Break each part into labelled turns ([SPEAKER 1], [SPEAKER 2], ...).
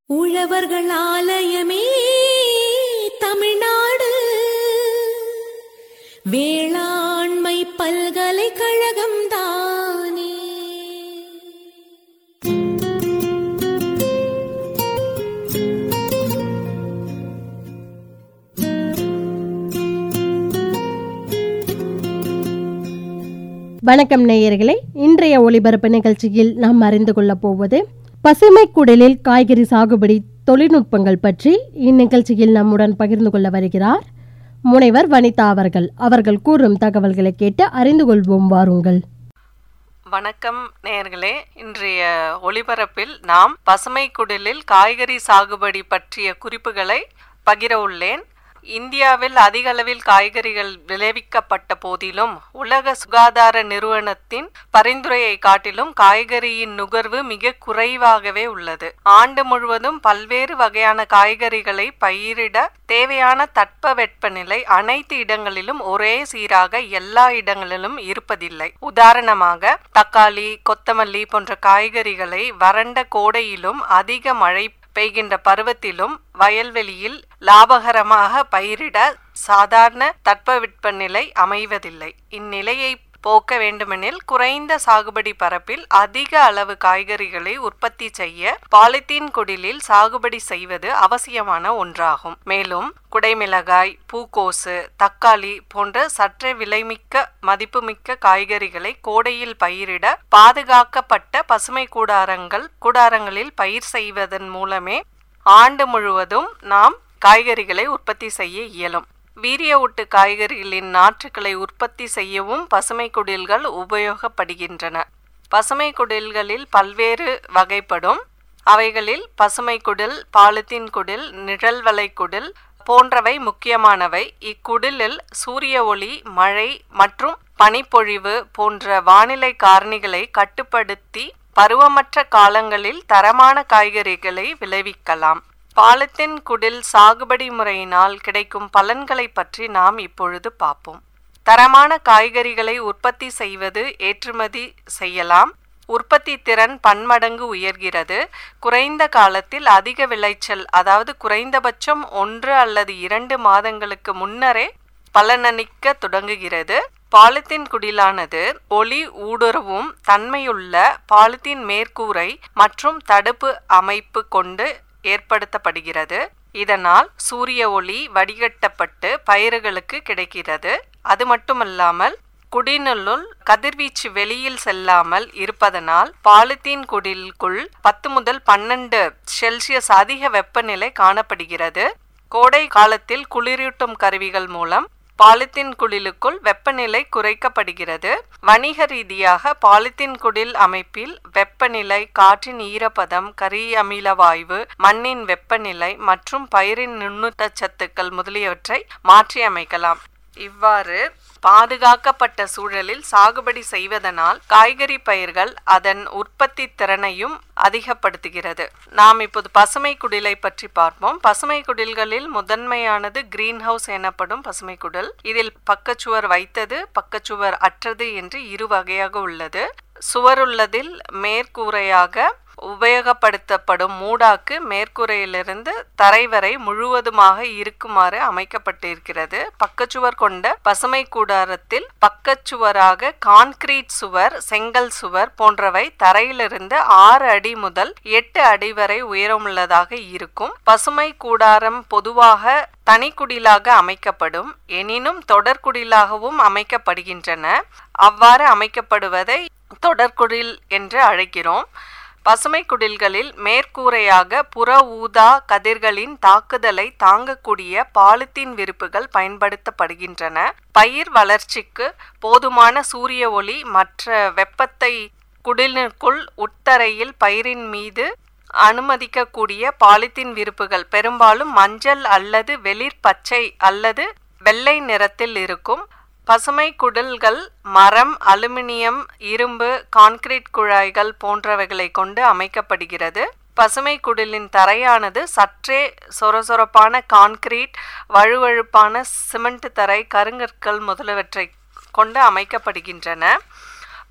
[SPEAKER 1] உழவர்கள் ஆலயமே தமிழ்நாடு வேளாண்மை பல்கலைக்கழகம் தானே
[SPEAKER 2] வணக்கம் நேயர்களே இன்றைய ஒளிபரப்பு நிகழ்ச்சியில் நாம் அறிந்து கொள்ளப் போவது பசுமை குடலில் காய்கறி சாகுபடி தொழில்நுட்பங்கள் பற்றி இந்நிகழ்ச்சியில் நம்முடன் பகிர்ந்து கொள்ள வருகிறார் முனைவர் வனிதா அவர்கள் அவர்கள் கூறும் தகவல்களை கேட்டு அறிந்து கொள்வோம் வாருங்கள்
[SPEAKER 3] வணக்கம் நேயர்களே இன்றைய ஒளிபரப்பில் நாம் பசுமை குடிலில் காய்கறி சாகுபடி பற்றிய குறிப்புகளை பகிர உள்ளேன் இந்தியாவில் அதிக அளவில் காய்கறிகள் விளைவிக்கப்பட்ட போதிலும் உலக சுகாதார நிறுவனத்தின் பரிந்துரையை காட்டிலும் காய்கறியின் நுகர்வு மிக குறைவாகவே உள்ளது ஆண்டு முழுவதும் பல்வேறு வகையான காய்கறிகளை பயிரிட தேவையான தட்பவெப்பநிலை அனைத்து இடங்களிலும் ஒரே சீராக எல்லா இடங்களிலும் இருப்பதில்லை உதாரணமாக தக்காளி கொத்தமல்லி போன்ற காய்கறிகளை வறண்ட கோடையிலும் அதிக மழை பெய்கின்ற பருவத்திலும் வயல்வெளியில் லாபகரமாக பயிரிட சாதாரண தட்பவெப்பநிலை அமைவதில்லை இந்நிலையை போக்க வேண்டுமெனில் குறைந்த சாகுபடி பரப்பில் அதிக அளவு காய்கறிகளை உற்பத்தி செய்ய பாலித்தீன் குடிலில் சாகுபடி செய்வது அவசியமான ஒன்றாகும் மேலும் குடைமிளகாய் பூக்கோசு தக்காளி போன்ற சற்றே விலைமிக்க மதிப்புமிக்க காய்கறிகளை கோடையில் பயிரிட பாதுகாக்கப்பட்ட பசுமை கூடாரங்கள் கூடாரங்களில் பயிர் செய்வதன் மூலமே ஆண்டு முழுவதும் நாம் காய்கறிகளை உற்பத்தி செய்ய இயலும் வீரிய ஊட்டு காய்கறிகளின் நாற்றுக்களை உற்பத்தி செய்யவும் பசுமை குடில்கள் உபயோகப்படுகின்றன பசுமை குடில்களில் பல்வேறு வகைப்படும் அவைகளில் பசுமை குடில் பாலித்தீன் குடில் நிழல்வலை குடில் போன்றவை முக்கியமானவை இக்குடிலில் சூரிய ஒளி மழை மற்றும் பனிப்பொழிவு போன்ற வானிலை காரணிகளை கட்டுப்படுத்தி பருவமற்ற காலங்களில் தரமான காய்கறிகளை விளைவிக்கலாம் பாலித்தீன் குடில் சாகுபடி முறையினால் கிடைக்கும் பலன்களை பற்றி நாம் இப்பொழுது பார்ப்போம் தரமான காய்கறிகளை உற்பத்தி செய்வது ஏற்றுமதி செய்யலாம் உற்பத்தி திறன் பன்மடங்கு உயர்கிறது குறைந்த காலத்தில் அதிக விளைச்சல் அதாவது குறைந்தபட்சம் ஒன்று அல்லது இரண்டு மாதங்களுக்கு முன்னரே பலனளிக்க தொடங்குகிறது பாலித்தீன் குடிலானது ஒளி ஊடுருவும் தன்மையுள்ள பாலித்தீன் மேற்கூரை மற்றும் தடுப்பு அமைப்பு கொண்டு ஏற்படுத்தப்படுகிறது இதனால் சூரிய ஒளி வடிகட்டப்பட்டு பயிர்களுக்கு கிடைக்கிறது அது மட்டுமல்லாமல் குடினுள்ளுள் கதிர்வீச்சு வெளியில் செல்லாமல் இருப்பதனால் பாலித்தீன் குடிலுக்குள் பத்து முதல் பன்னெண்டு செல்சியஸ் அதிக வெப்பநிலை காணப்படுகிறது கோடை காலத்தில் குளிரூட்டும் கருவிகள் மூலம் பாலித்தீன் குடிலுக்குள் வெப்பநிலை குறைக்கப்படுகிறது வணிக ரீதியாக பாலித்தீன் குடில் அமைப்பில் வெப்பநிலை காற்றின் ஈரப்பதம் கரி அமில வாயு மண்ணின் வெப்பநிலை மற்றும் பயிரின் நுண்ணூட்டச்சத்துக்கள் முதலியவற்றை மாற்றி அமைக்கலாம் இவ்வாறு பாதுகாக்கப்பட்ட சூழலில் சாகுபடி செய்வதனால் காய்கறி பயிர்கள் அதன் உற்பத்தி திறனையும் அதிகப்படுத்துகிறது நாம் இப்போது பசுமை குடிலை பற்றி பார்ப்போம் பசுமை குடில்களில் முதன்மையானது கிரீன் ஹவுஸ் எனப்படும் பசுமை குடில் இதில் பக்கச்சுவர் வைத்தது பக்கச்சுவர் அற்றது என்று இரு வகையாக உள்ளது சுவருள்ளதில் மேற்கூரையாக உபயோகப்படுத்தப்படும் மூடாக்கு மேற்கூரையிலிருந்து தரை வரை முழுவதுமாக இருக்குமாறு அமைக்கப்பட்டிருக்கிறது பக்கச்சுவர் கொண்ட பசுமை கூடாரத்தில் பக்கச்சுவராக கான்கிரீட் சுவர் செங்கல் சுவர் போன்றவை தரையிலிருந்து ஆறு அடி முதல் எட்டு அடி வரை உயரமுள்ளதாக இருக்கும் பசுமை கூடாரம் பொதுவாக தனிக்குடிலாக அமைக்கப்படும் எனினும் தொடர்குடிலாகவும் அமைக்கப்படுகின்றன அவ்வாறு அமைக்கப்படுவதை தொடர்குடில் என்று அழைக்கிறோம் பசுமை குடில்களில் மேற்கூரையாக புற ஊதா கதிர்களின் தாக்குதலை தாங்கக்கூடிய பாலித்தீன் விரிப்புகள் பயன்படுத்தப்படுகின்றன பயிர் வளர்ச்சிக்கு போதுமான சூரிய ஒளி மற்ற வெப்பத்தை குடிலிற்குள் உட்தரையில் பயிரின் மீது அனுமதிக்கக்கூடிய பாலித்தீன் விரிப்புகள் பெரும்பாலும் மஞ்சள் அல்லது வெளிர் பச்சை அல்லது வெள்ளை நிறத்தில் இருக்கும் பசுமை குடல்கள் மரம் அலுமினியம் இரும்பு கான்கிரீட் குழாய்கள் போன்றவைகளை கொண்டு அமைக்கப்படுகிறது பசுமை குடிலின் தரையானது சற்றே சொரசொரப்பான கான்கிரீட் வழுவழுப்பான சிமெண்ட் தரை கருங்கற்கள் முதலியவற்றை கொண்டு அமைக்கப்படுகின்றன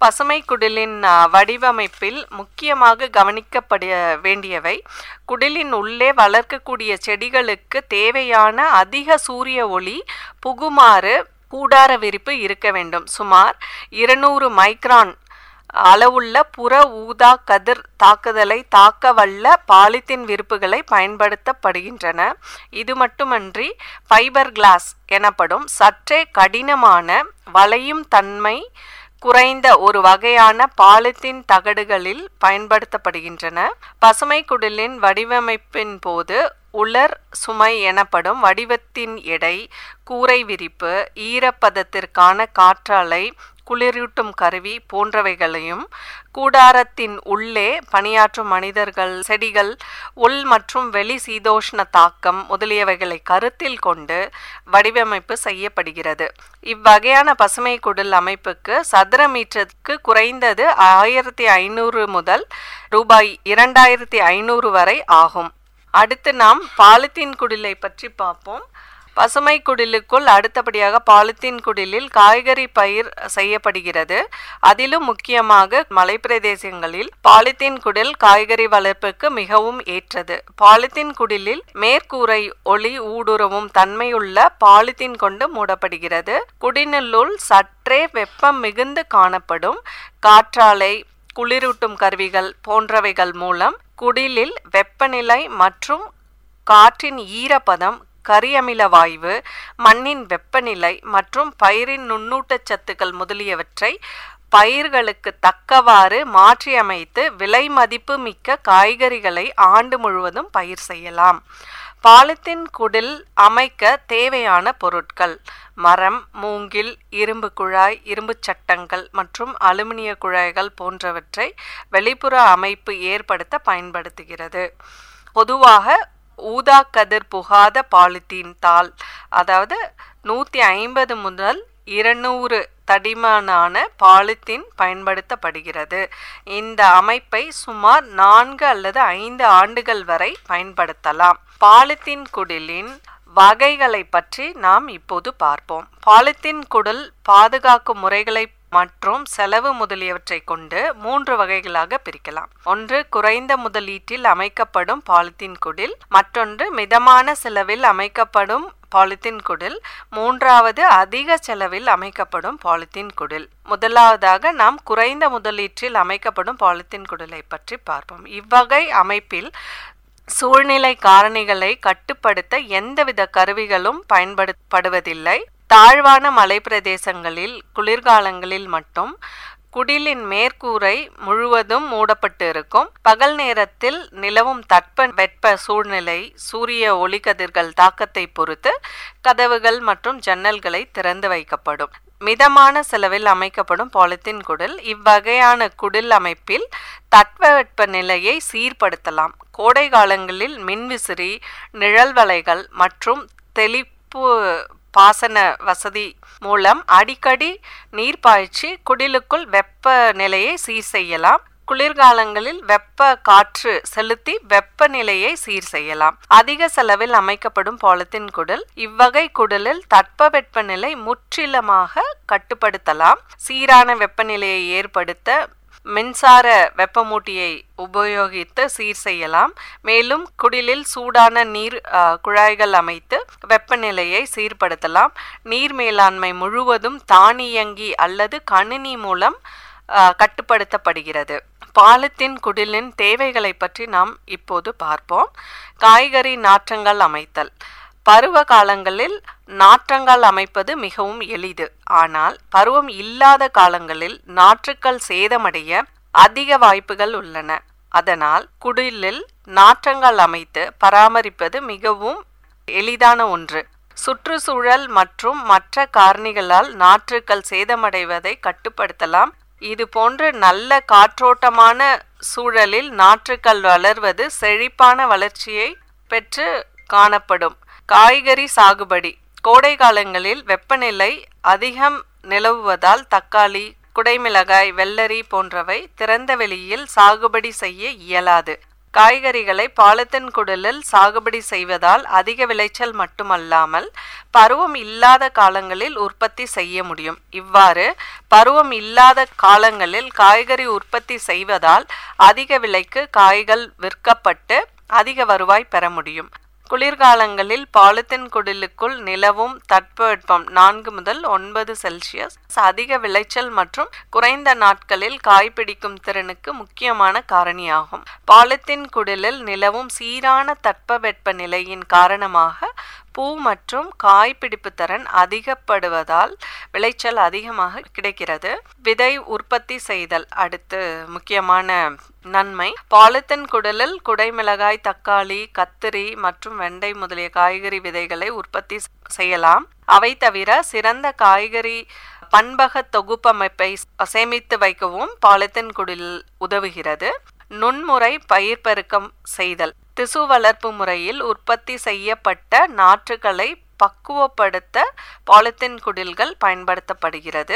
[SPEAKER 3] பசுமை குடிலின் அ, வடிவமைப்பில் முக்கியமாக கவனிக்கப்பட வேண்டியவை குடிலின் உள்ளே வளர்க்கக்கூடிய செடிகளுக்கு தேவையான அதிக சூரிய ஒளி புகுமாறு கூடார விரிப்பு இருக்க வேண்டும் சுமார் இருநூறு மைக்ரான் அளவுள்ள புற ஊதா கதிர் தாக்குதலை தாக்க வல்ல பாலித்தீன் விரிப்புகளை பயன்படுத்தப்படுகின்றன இது மட்டுமன்றி ஃபைபர் கிளாஸ் எனப்படும் சற்றே கடினமான வளையும் தன்மை குறைந்த ஒரு வகையான பாலித்தீன் தகடுகளில் பயன்படுத்தப்படுகின்றன பசுமை குடிலின் வடிவமைப்பின் போது உலர் சுமை எனப்படும் வடிவத்தின் எடை கூரை விரிப்பு ஈரப்பதத்திற்கான காற்றாலை குளிரூட்டும் கருவி போன்றவைகளையும் கூடாரத்தின் உள்ளே பணியாற்றும் மனிதர்கள் செடிகள் உள் மற்றும் வெளி சீதோஷ்ண தாக்கம் முதலியவைகளை கருத்தில் கொண்டு வடிவமைப்பு செய்யப்படுகிறது இவ்வகையான பசுமை குடில் அமைப்புக்கு சதுர மீட்டருக்கு குறைந்தது ஆயிரத்தி ஐநூறு முதல் ரூபாய் இரண்டாயிரத்தி ஐநூறு வரை ஆகும் அடுத்து நாம் பாலித்தீன் குடிலை பற்றி பார்ப்போம் பசுமை குடிலுக்குள் அடுத்தபடியாக பாலித்தீன் குடிலில் காய்கறி பயிர் செய்யப்படுகிறது அதிலும் முக்கியமாக மலைப்பிரதேசங்களில் பாலித்தீன் குடில் காய்கறி வளர்ப்புக்கு மிகவும் ஏற்றது பாலித்தீன் குடிலில் மேற்கூரை ஒளி ஊடுருவும் தன்மையுள்ள பாலித்தீன் கொண்டு மூடப்படுகிறது குடிலுள் சற்றே வெப்பம் மிகுந்து காணப்படும் காற்றாலை குளிரூட்டும் கருவிகள் போன்றவைகள் மூலம் குடிலில் வெப்பநிலை மற்றும் காற்றின் ஈரப்பதம் கரியமில வாயு மண்ணின் வெப்பநிலை மற்றும் பயிரின் நுண்ணூட்டச் சத்துக்கள் முதலியவற்றை பயிர்களுக்கு தக்கவாறு மாற்றியமைத்து விலை மதிப்பு மிக்க காய்கறிகளை ஆண்டு முழுவதும் பயிர் செய்யலாம் பாலித்தீன் குடில் அமைக்க தேவையான பொருட்கள் மரம் மூங்கில் இரும்பு குழாய் இரும்புச் சட்டங்கள் மற்றும் அலுமினிய குழாய்கள் போன்றவற்றை வெளிப்புற அமைப்பு ஏற்படுத்த பயன்படுத்துகிறது பொதுவாக ஊதா கதிர் புகாத பாலித்தீன் தாள் அதாவது நூற்றி ஐம்பது முதல் இருநூறு தடிமனான பாலித்தீன் பயன்படுத்தப்படுகிறது இந்த அமைப்பை சுமார் நான்கு அல்லது ஐந்து ஆண்டுகள் வரை பயன்படுத்தலாம் பாலித்தீன் குடிலின் வகைகளை பற்றி நாம் இப்போது பார்ப்போம் பாலித்தீன் குடில் பாதுகாக்கும் முறைகளை மற்றும் செலவு முதலியவற்றை கொண்டு மூன்று வகைகளாக பிரிக்கலாம் ஒன்று குறைந்த முதலீட்டில் அமைக்கப்படும் பாலித்தீன் குடில் மற்றொன்று மிதமான செலவில் அமைக்கப்படும் பாலித்தீன் குடில் மூன்றாவது அதிக செலவில் அமைக்கப்படும் பாலித்தீன் குடில் முதலாவதாக நாம் குறைந்த முதலீட்டில் அமைக்கப்படும் பாலித்தீன் குடிலை பற்றி பார்ப்போம் இவ்வகை அமைப்பில் சூழ்நிலை காரணிகளை கட்டுப்படுத்த எந்தவித கருவிகளும் பயன்படுத்தப்படுவதில்லை தாழ்வான மலைப்பிரதேசங்களில் குளிர்காலங்களில் மட்டும் குடிலின் மேற்கூரை முழுவதும் மூடப்பட்டு இருக்கும் பகல் நேரத்தில் நிலவும் தட்ப வெட்ப சூழ்நிலை சூரிய ஒளிக்கதிர்கள் தாக்கத்தை பொறுத்து கதவுகள் மற்றும் ஜன்னல்களை திறந்து வைக்கப்படும் மிதமான செலவில் அமைக்கப்படும் பாலித்தீன் குடில் இவ்வகையான குடில் அமைப்பில் தட்பவெட்ப நிலையை சீர்படுத்தலாம் கோடை காலங்களில் மின்விசிறி நிழல் வலைகள் மற்றும் தெளிப்பு பாசன வசதி மூலம் அடிக்கடி நீர் பாய்ச்சி குடிலுக்குள் வெப்ப நிலையை சீர் செய்யலாம் குளிர்காலங்களில் வெப்ப காற்று செலுத்தி வெப்பநிலையை சீர் செய்யலாம் அதிக செலவில் அமைக்கப்படும் பாலித்தீன் குடில் இவ்வகை குடிலில் தட்பவெப்பநிலை முற்றிலுமாக கட்டுப்படுத்தலாம் சீரான வெப்பநிலையை ஏற்படுத்த மின்சார வெப்பமூட்டியை உபயோகித்து சீர் செய்யலாம் மேலும் குடிலில் சூடான நீர் குழாய்கள் அமைத்து வெப்பநிலையை சீர்படுத்தலாம் நீர் மேலாண்மை முழுவதும் தானியங்கி அல்லது கணினி மூலம் கட்டுப்படுத்தப்படுகிறது பாலித்தீன் குடிலின் தேவைகளை பற்றி நாம் இப்போது பார்ப்போம் காய்கறி நாற்றங்கள் அமைத்தல் பருவ காலங்களில் நாற்றங்கள் அமைப்பது மிகவும் எளிது ஆனால் பருவம் இல்லாத காலங்களில் நாற்றுக்கள் சேதமடைய அதிக வாய்ப்புகள் உள்ளன அதனால் குடிலில் நாற்றங்கள் அமைத்து பராமரிப்பது மிகவும் எளிதான ஒன்று சுற்றுச்சூழல் மற்றும் மற்ற காரணிகளால் நாற்றுக்கள் சேதமடைவதை கட்டுப்படுத்தலாம் இது போன்று நல்ல காற்றோட்டமான சூழலில் நாற்றுக்கள் வளர்வது செழிப்பான வளர்ச்சியை பெற்று காணப்படும் காய்கறி சாகுபடி கோடை காலங்களில் வெப்பநிலை அதிகம் நிலவுவதால் தக்காளி குடைமிளகாய் வெள்ளரி போன்றவை திறந்த வெளியில் சாகுபடி செய்ய இயலாது காய்கறிகளை பாலித்தீன் குடலில் சாகுபடி செய்வதால் அதிக விளைச்சல் மட்டுமல்லாமல் பருவம் இல்லாத காலங்களில் உற்பத்தி செய்ய முடியும் இவ்வாறு பருவம் இல்லாத காலங்களில் காய்கறி உற்பத்தி செய்வதால் அதிக விலைக்கு காய்கள் விற்கப்பட்டு அதிக வருவாய் பெற முடியும் குளிர்காலங்களில் பாலித்தீன் குடிலுக்குள் நிலவும் தட்பவெப்பம் நான்கு முதல் ஒன்பது செல்சியஸ் அதிக விளைச்சல் மற்றும் குறைந்த நாட்களில் காய் பிடிக்கும் திறனுக்கு முக்கியமான காரணியாகும் பாலித்தீன் குடிலில் நிலவும் சீரான தட்பவெப்ப நிலையின் காரணமாக பூ மற்றும் காய் பிடிப்பு திறன் அதிகப்படுவதால் விளைச்சல் அதிகமாக கிடைக்கிறது விதை உற்பத்தி செய்தல் அடுத்து முக்கியமான நன்மை பாலித்தீன் குடலில் குடைமிளகாய் தக்காளி கத்திரி மற்றும் வெண்டை முதலிய காய்கறி விதைகளை உற்பத்தி செய்யலாம் அவை தவிர சிறந்த காய்கறி பண்பக தொகுப்பமைப்பை சேமித்து வைக்கவும் பாலித்தீன் குடில் உதவுகிறது நுண்முறை பயிர் பெருக்கம் செய்தல் திசு வளர்ப்பு முறையில் உற்பத்தி செய்யப்பட்ட நாற்றுகளை பக்குவப்படுத்த பாலித்தீன் குடில்கள் பயன்படுத்தப்படுகிறது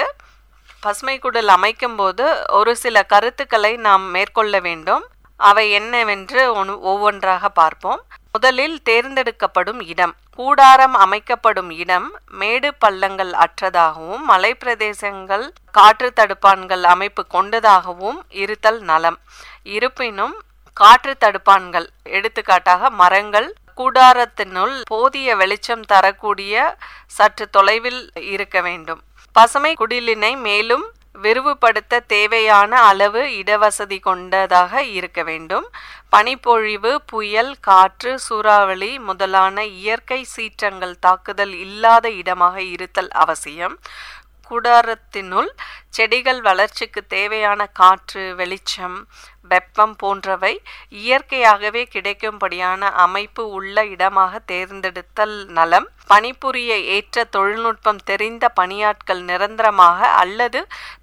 [SPEAKER 3] பசுமை குடில் அமைக்கும் போது ஒரு சில கருத்துக்களை நாம் மேற்கொள்ள வேண்டும் அவை என்னவென்று ஒவ்வொன்றாக பார்ப்போம் முதலில் தேர்ந்தெடுக்கப்படும் இடம் கூடாரம் அமைக்கப்படும் இடம் மேடு பள்ளங்கள் அற்றதாகவும் மலை பிரதேசங்கள் காற்று தடுப்பான்கள் அமைப்பு கொண்டதாகவும் இருத்தல் நலம் இருப்பினும் காற்று தடுப்பான்கள் எடுத்துக்காட்டாக மரங்கள் கூடாரத்தினுள் போதிய வெளிச்சம் தரக்கூடிய சற்று தொலைவில் இருக்க வேண்டும் பசுமை குடிலினை மேலும் விரிவுபடுத்த தேவையான அளவு இடவசதி கொண்டதாக இருக்க வேண்டும் பனிப்பொழிவு புயல் காற்று சூறாவளி முதலான இயற்கை சீற்றங்கள் தாக்குதல் இல்லாத இடமாக இருத்தல் அவசியம் கூடாரத்தினுள் செடிகள் வளர்ச்சிக்கு தேவையான காற்று வெளிச்சம் வெப்பம் போன்றவை இயற்கையாகவே கிடைக்கும்படியான அமைப்பு உள்ள இடமாக தேர்ந்தெடுத்தல் நலம் பணிபுரிய ஏற்ற தொழில்நுட்பம் தெரிந்த பணியாட்கள் நிரந்தரமாக அல்லது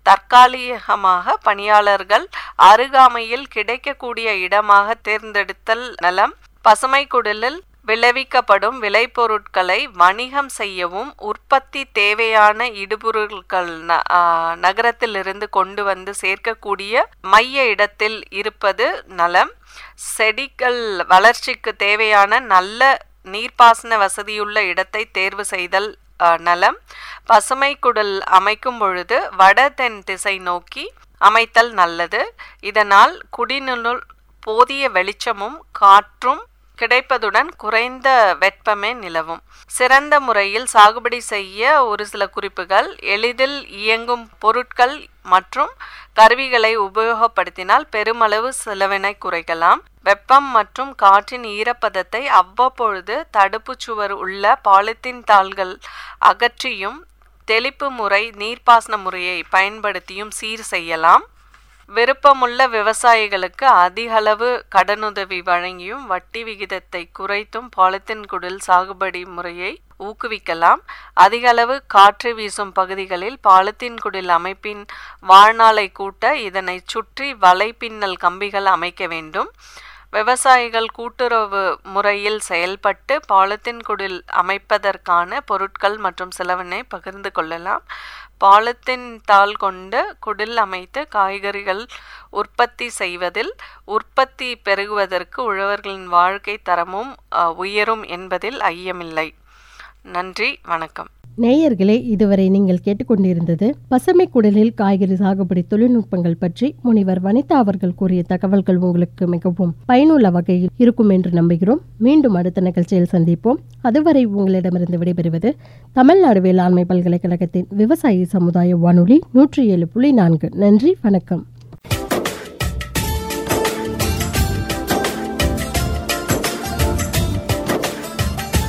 [SPEAKER 3] தற்காலிகமாக பணியாளர்கள் அருகாமையில் கிடைக்கக்கூடிய இடமாக தேர்ந்தெடுத்தல் நலம் பசுமை குடிலில் விளைவிக்கப்படும் விளைபொருட்களை வணிகம் செய்யவும் உற்பத்தி தேவையான இடுபொருட்கள் நகரத்திலிருந்து கொண்டு வந்து சேர்க்கக்கூடிய மைய இடத்தில் இருப்பது நலம் செடிகள் வளர்ச்சிக்கு தேவையான நல்ல நீர்ப்பாசன வசதியுள்ள இடத்தை தேர்வு செய்தல் நலம் பசுமை குடல் அமைக்கும் பொழுது வட தென் திசை நோக்கி அமைத்தல் நல்லது இதனால் குடிநுள் போதிய வெளிச்சமும் காற்றும் கிடைப்பதுடன் குறைந்த வெப்பமே நிலவும் சிறந்த முறையில் சாகுபடி செய்ய ஒரு சில குறிப்புகள் எளிதில் இயங்கும் பொருட்கள் மற்றும் கருவிகளை உபயோகப்படுத்தினால் பெருமளவு செலவினை குறைக்கலாம் வெப்பம் மற்றும் காற்றின் ஈரப்பதத்தை அவ்வப்பொழுது தடுப்பு சுவர் உள்ள பாலித்தீன் தாள்கள் அகற்றியும் தெளிப்பு முறை நீர்ப்பாசன முறையை பயன்படுத்தியும் சீர் செய்யலாம் விருப்பமுள்ள விவசாயிகளுக்கு அதிகளவு கடனுதவி வழங்கியும் வட்டி விகிதத்தை குறைத்தும் பாலித்தீன் குடில் சாகுபடி முறையை ஊக்குவிக்கலாம் அதிகளவு காற்று வீசும் பகுதிகளில் பாலித்தீன் குடில் அமைப்பின் வாழ்நாளை கூட்ட இதனை சுற்றி வலைப்பின்னல் கம்பிகள் அமைக்க வேண்டும் விவசாயிகள் கூட்டுறவு முறையில் செயல்பட்டு பாலித்தீன் குடில் அமைப்பதற்கான பொருட்கள் மற்றும் செலவினை பகிர்ந்து கொள்ளலாம் பாலித்தீன் தாள் கொண்டு குடில் அமைத்து காய்கறிகள் உற்பத்தி செய்வதில் உற்பத்தி பெருகுவதற்கு உழவர்களின் வாழ்க்கை தரமும் உயரும் என்பதில் ஐயமில்லை நன்றி வணக்கம்
[SPEAKER 2] நேயர்களே இதுவரை நீங்கள் கேட்டுக்கொண்டிருந்தது பசுமை குடலில் காய்கறி சாகுபடி தொழில்நுட்பங்கள் பற்றி முனிவர் வனிதா அவர்கள் கூறிய தகவல்கள் உங்களுக்கு மிகவும் பயனுள்ள வகையில் இருக்கும் என்று நம்புகிறோம் மீண்டும் அடுத்த நிகழ்ச்சியில் சந்திப்போம் அதுவரை உங்களிடமிருந்து விடைபெறுவது தமிழ்நாடு வேளாண்மை பல்கலைக்கழகத்தின் விவசாயி சமுதாய வானொலி நூற்றி ஏழு புள்ளி நான்கு நன்றி வணக்கம்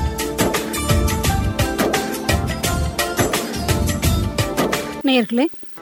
[SPEAKER 4] நேயர்களே